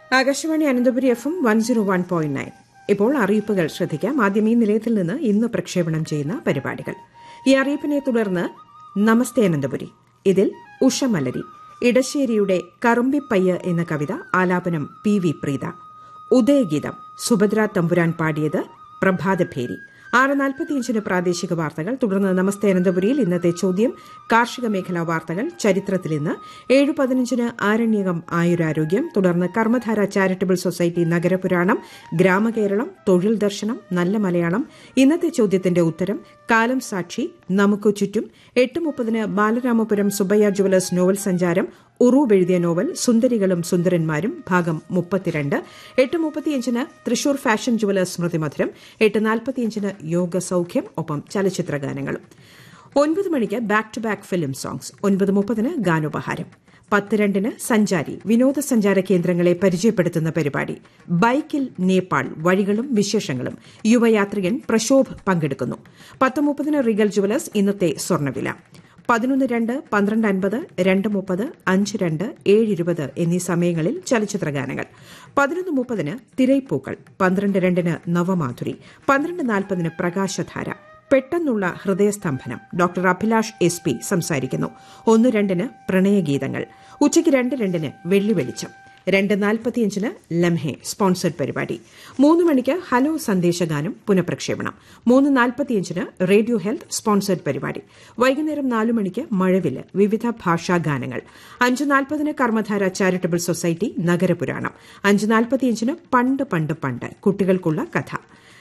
Akashvani Ananthapuri F M one zero one point nine ഇപ്പോൾ അറിയിപ്പുകൾ ശ്രദ്ധിക്കാം ആദ്യം ഈ നിലയത്തിൽ നിന്ന് ഇന്ന് പ്രക്ഷേപണം ചെയ്യുന്ന പരിപാടികൾ ഈ അറിയിപ്പിനെ തുടർന്ന് നമസ്തേ അനന്തപുരി ഇതിൽ ഉഷമലരി ഇടശ്ശേരിയുടെ കറുമ്പിപ്പയ്യ എന്ന കവിത ആലാപനം പി വി പ്രീത ഉദയഗീതം സുഭദ്ര തമ്പുരാൻ പാടിയത് പ്രഭാതഭേരി ആറ് നാൽപ്പത്തിയഞ്ചിന് പ്രാദേശിക വാർത്തകൾ തുടർന്ന് നമസ്തേ അനന്തപുരിയിൽ ഇന്നത്തെ ചോദ്യം കാർഷിക മേഖലാ വാർത്തകൾ ചരിത്രത്തിൽ ഇന്ന് ഏഴ് പതിനഞ്ചിന് ആരണ്യകം ആയുരാരോഗ്യം തുടർന്ന് കർമ്മധാര ചാരിറ്റബിൾ സൊസൈറ്റി നഗരപുരാണം ഗ്രാമകേരളം തൊഴിൽ ദർശനം നല്ല മലയാളം ഇന്നത്തെ ചോദ്യത്തിന്റെ ഉത്തരം കാലം സാക്ഷി നമുക്ക് ചുറ്റും എട്ട് മുപ്പതിന് ബാലരാമപുരം സുബയ്യ ജുവലേഴ്സ് നോവൽ സഞ്ചാരം ഉറൂബ് എഴുതിയ നോവൽ സുന്ദരികളും സുന്ദരന്മാരും ഭാഗം മുപ്പത്തിരണ്ട് എട്ട് മുപ്പത്തിയഞ്ചിന് തൃശൂർ ഫാഷൻ ജുവലേഴ്സ് സ്മൃതിമധുരം എട്ട് നാൽപ്പത്തിയഞ്ചിന് യോഗ സൌഖ്യം ഒപ്പം ചലച്ചിത്ര ഗാനങ്ങളും ഒൻപത് മണിക്ക് back to back film songs ഒൻപത് മുപ്പതിന് ഗാനോപഹാരം പത്ത് രണ്ടിന് സഞ്ചാരി വിനോദസഞ്ചാര കേന്ദ്രങ്ങളെ പരിചയപ്പെടുത്തുന്ന പരിപാടി ബൈക്കിൽ നേപ്പാൾ വഴികളും വിശേഷങ്ങളും യുവയാത്രികൻ പ്രശോഭ് പങ്കെടുക്കുന്നു പത്ത് മുപ്പതിന് റിഗൽ ജുവലേഴ്സ് ഇന്നത്തെ സ്വർണ്ണവില പതിനൊന്ന് രണ്ട് പന്ത്രണ്ട് അൻപത് രണ്ട് മുപ്പത് അഞ്ച് രണ്ട് ഏഴ് ഇരുപത് എന്നീ സമയങ്ങളിൽ ചലച്ചിത്ര ഗാനങ്ങൾ പതിനൊന്ന് മുപ്പതിന് തിരൈപ്പൂക്കൾ പന്ത്രണ്ട് രണ്ടിന് നവമാധുരി പന്ത്രണ്ട് നാൽപ്പതിന് പ്രകാശധാര പെട്ടെന്നുള്ള ഹൃദയസ്തംഭനം ഡോക്ടർ അഭിലാഷ് എസ് പി സംസാരിക്കുന്നു ഒന്ന് രണ്ടിന് പ്രണയഗീതങ്ങൾ ഉച്ചയ്ക്ക് രണ്ട് രണ്ടിന് വെള്ളി വെളിച്ചം രണ്ട് നാൽപ്പത്തിയഞ്ചിന് ലംഹെ സ്പോൺസർഡ് പരിപാടി മൂന്ന് മണിക്ക് ഹലോ സന്ദേശഗാനം പുനഃപ്രക്ഷേപണം മൂന്ന് നാൽപ്പത്തിയഞ്ചിന് റേഡിയോ ഹെൽത്ത് സ്പോൺസർഡ് പരിപാടി വൈകുന്നേരം നാലു മണിക്ക് മഴവില് വിവിധ ഭാഷാ ഗാനങ്ങൾ അഞ്ച് നാൽപ്പതിന് കർമ്മധാര ചാരിറ്റബിൾ സൊസൈറ്റി നഗരപുരാണം അഞ്ച് നാൽപ്പത്തിയഞ്ചിന് പണ്ട് പണ്ട് പണ്ട് കുട്ടികൾക്കുള്ള കഥ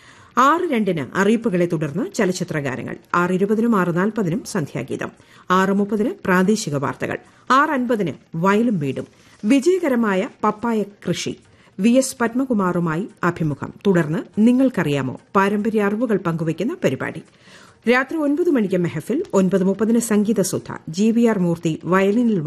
ആറ് രണ്ടിന് അറിയിപ്പുകളെ തുടർന്ന് ചലച്ചിത്ര ഗാനങ്ങൾ ആറ് ഇരുപതിനും ആറ് നാൽപ്പതിനും സന്ധ്യാഗീതം ആറ് മുപ്പതിന് പ്രാദേശിക വാർത്തകൾ ആറ് അൻപതിന് വയലും വീടും വിജയകരമായ പപ്പായ കൃഷി വി എസ് പത്മകുമാറുമായി അഭിമുഖം തുടർന്ന് നിങ്ങൾക്കറിയാമോ പാരമ്പര്യ അറിവുകൾ പങ്കുവയ്ക്കുന്ന പരിപാടി രാത്രി ഒൻപത് മണിക്ക് മെഹഫിൽ ഒൻപത് മുപ്പതിന് സംഗീത സുധ ജി വി ആർ മൂർത്തി വയലിനിൽ